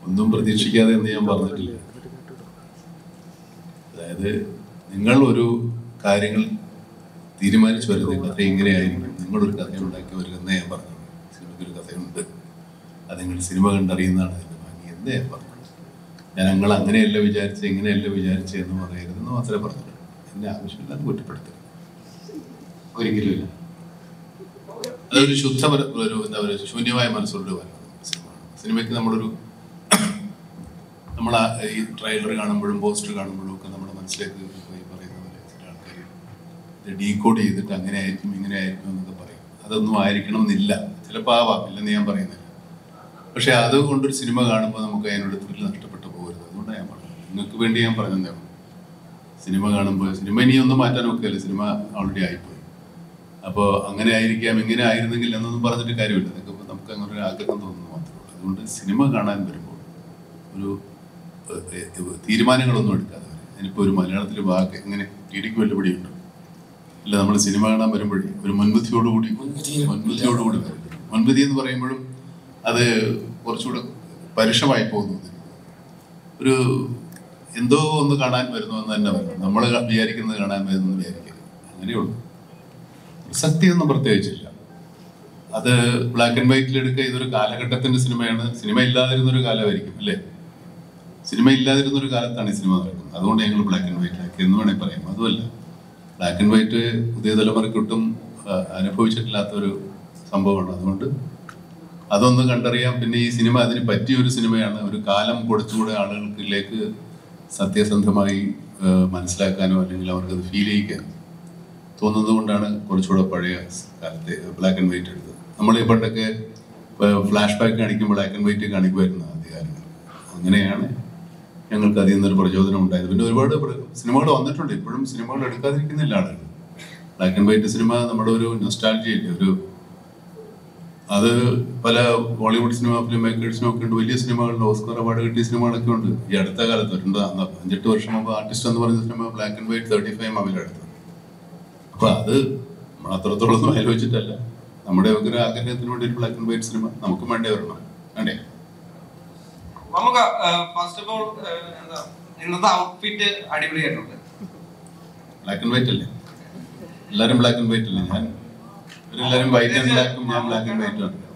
ഒന്നും പ്രതീക്ഷിക്കാതെ എന്ന് ഞാൻ പറഞ്ഞിട്ടില്ല അതായത് നിങ്ങൾ ഒരു കാര്യങ്ങൾ തീരുമാനിച്ചു വരുന്നത് കഥ ഇങ്ങനെയായിരിക്കും നിങ്ങളൊരു കഥ ഉണ്ടാക്കി വരുന്നേ ഞാൻ പറഞ്ഞു സിനിമയ്ക്ക് ഒരു കഥയുണ്ട് അത് നിങ്ങൾ സിനിമ കണ്ടറിയുന്നതാണ് അതിന്റെ ഭംഗി എന്നേ ഞാൻ പറഞ്ഞു ഞാൻ ഞങ്ങൾ അങ്ങനെയല്ല വിചാരിച്ച് ഇങ്ങനെയല്ല വിചാരിച്ച് എന്ന് പറയരുതെന്ന് മാത്രമേ പറഞ്ഞുള്ളൂ എന്നെ ആവശ്യമില്ലാതെ കുറ്റപ്പെടുത്തരുത് ഒരിക്കലും ഇല്ല അതൊരു ശുദ്ധ പര- ഒരു എന്താ പറയുക ശൂന്യമായ മനസ്സോട് വരുന്നത് സിനിമയാണ് സിനിമയ്ക്ക് നമ്മളൊരു നമ്മൾ ഈ ട്രെയിലർ കാണുമ്പോഴും പോസ്റ്റർ കാണുമ്പോഴും ഒക്കെ നമ്മുടെ മനസ്സിലേക്ക് ഇപ്പൊ ഈ പറയുന്ന പോലെ ചില ആൾക്കാർ ഇത് ഡീകോഡ് ചെയ്തിട്ട് അങ്ങനെ ആയിരിക്കും ഇങ്ങനെ ആയിരിക്കും എന്നൊക്കെ പറയും അതൊന്നും ആയിരിക്കണം എന്നില്ല ചിലപ്പോൾ ആവാം ഇല്ലെന്ന് ഞാൻ പറയുന്നില്ല പക്ഷെ അതുകൊണ്ടൊരു സിനിമ കാണുമ്പോൾ നമുക്ക് അതിനോട് ത്രില്ല് നഷ്ടപ്പെട്ടു പോകരുത് അതുകൊണ്ടാണ് ഞാൻ പറഞ്ഞത് നിങ്ങൾക്ക് വേണ്ടി ഞാൻ പറഞ്ഞതേ ഉള്ളൂ സിനിമ കാണുമ്പോൾ സിനിമ ഇനി ഒന്നും മാറ്റാൻ നോക്കിയല്ലേ സിനിമ ഓൾറെഡി ആയിപ്പോയി അപ്പോൾ അങ്ങനെ ആയിരിക്കാം ഇങ്ങനെ ആയിരുന്നെങ്കിൽ എന്നൊന്നും പറഞ്ഞിട്ട് കാര്യമില്ല നിങ്ങൾക്ക് ഇപ്പൊ നമുക്ക് അങ്ങനെ ഒരു ആഗ്രഹം തോന്നുന്നു മാത്രമേ ഉള്ളൂ അതുകൊണ്ട് സിനിമ കാണാൻ വരുമ്പോൾ ഒരു ഏഹ്, ഏഹ്, തീരുമാനങ്ങളൊന്നും എടുക്കാതെ വരിക. അതിനിപ്പോൾ ഒരു മലയാളത്തിൽ വാക്ക് എങ്ങനെ ടിഡിക്ക് വെല്ലുവിളിയുണ്ട് ഇല്ല നമ്മൾ സിനിമ കാണാൻ വരുമ്പോഴേ ഒരു മുൻബുദ്ധിയോടുകൂടി മുൻബുദ്ധിയോടുകൂടി വരും മുൻബുദ്ധി എന്ന് പറയുമ്പോഴും അത് കുറച്ചുകൂടെ പരുഷമായി പോകുന്നു ഒരു എന്തോ ഒന്ന് കാണാൻ വരുന്നു എന്ന് തന്നെ പറഞ്ഞു നമ്മൾ വിചാരിക്കുന്നത് കാണാൻ വരുന്നു എന്ന് വിചാരിക്കരുത് അങ്ങനെയുള്ളൂ പ്രസക്തിയൊന്നും പ്രത്യേകിച്ചില്ല അത് ബ്ലാക്ക് ആൻഡ് വൈറ്റിൽ എടുക്കുക ഇതൊരു കാലഘട്ടത്തിന്റെ സിനിമയാണ് സിനിമ ഇല്ലാതിരുന്ന ഒരു കാലമായിരിക്കും അല്ലേ സിനിമ ഇല്ലാതിരുന്ന ഒരു കാലത്താണ് ഈ സിനിമ നടക്കുന്നത് അതുകൊണ്ട് ഞങ്ങൾ ബ്ലാക്ക് ആൻഡ് വൈറ്റ് ആക്കി എന്ന് വേണമെങ്കിൽ പറയാം അതുമല്ല ബ്ലാക്ക് ആൻഡ് വൈറ്റ് പുതിയ തലമുറയ്ക്ക് ഒട്ടും ആ, അനുഭവിച്ചിട്ടില്ലാത്ത ഒരു സംഭവമാണ് അതുകൊണ്ട് അതൊന്ന് കണ്ടറിയാം പിന്നെ ഈ സിനിമ അതിന് പറ്റിയ ഒരു സിനിമയാണ് ഒരു കാലം കൊടുത്തുകൂടെ ആളുകൾക്കിലേക്ക് സത്യസന്ധമായി ആ, മനസ്സിലാക്കാനോ അല്ലെങ്കിൽ അവർക്കത് ഫീൽ ചെയ്യിക്കാനോ തോന്നുന്നത് കൊണ്ടാണ് കുറച്ചുകൂടെ പഴയ കാലത്തെ ബ്ലാക്ക് ആൻഡ് വൈറ്റ് എടുത്തത് നമ്മൾ ഈ പണ്ടൊക്കെ ഫ്ലാഷ് ബാക്ക് കാണിക്കും ബ്ലാക്ക് ആൻഡ് വൈറ്റ് കാണിക്കുമായിരുന്നു അധികാരങ്ങൾ അങ്ങനെയാണ് ഞങ്ങൾക്ക് അതിൽ നിന്നൊരു പ്രചോദനം ഉണ്ടായത് പിന്നെ ഒരുപാട് സിനിമകൾ വന്നിട്ടുണ്ട് ഇപ്പോഴും സിനിമകൾ എടുക്കാതിരിക്കുന്നില്ല ആളുകൾ ബ്ലാക്ക് ആൻഡ് വൈറ്റ് സിനിമ നമ്മുടെ ഒരു നൊസ്റ്റാൾജിയില്ലേ ഒരു അത് പല ബോളിവുഡ് സിനിമ ഫിലിം മേക്കേഴ്സിനും ഒക്കെ ഉണ്ട് വലിയ സിനിമകളുണ്ട് ഓസ്കർ അവാർഡ് കിട്ടിയ സിനിമകളൊക്കെ ഉണ്ട് ഈ അടുത്ത കാലത്ത് രണ്ട് അഞ്ചെട്ട് വർഷം മുമ്പ് ആർട്ടിസ്റ്റ് എന്ന് പറയുന്ന cinema black and white thirty five മമിലെടുത്തത് അപ്പൊ അത് നമ്മൾ അത്രത്തോളം ഒന്നും ആലോചിച്ചിട്ടല്ല നമ്മുടെ ഒക്കെ ഒരു ആഗ്രഹത്തിന് വേണ്ടി ഒരു ബ്ലാക്ക് ആൻഡ് വൈറ്റ് സിനിമ നമുക്കും വേണ്ടി വരണം വേണ്ടേ നമുക്ക് ഫസ്റ്റ് ഓഫ് ഓൾ എന്താ ഇന്നത്തെ ഔട്ട്ഫിറ്റ് അടിപൊളിയായിട്ടുണ്ട് ബ്ലാക്ക് ആൻഡ് വൈറ്റ് അല്ലേ എല്ലാരും ബ്ലാക്ക് ആൻഡ് വൈറ്റ് അല്ലേ ഞാൻ ഇവരെല്ലാരും വൈറ്റ് ആൻഡ് ബ്ലാക്കും ഞാൻ ബ്ലാക്ക് ആൻഡ് വൈറ്റും ആണ്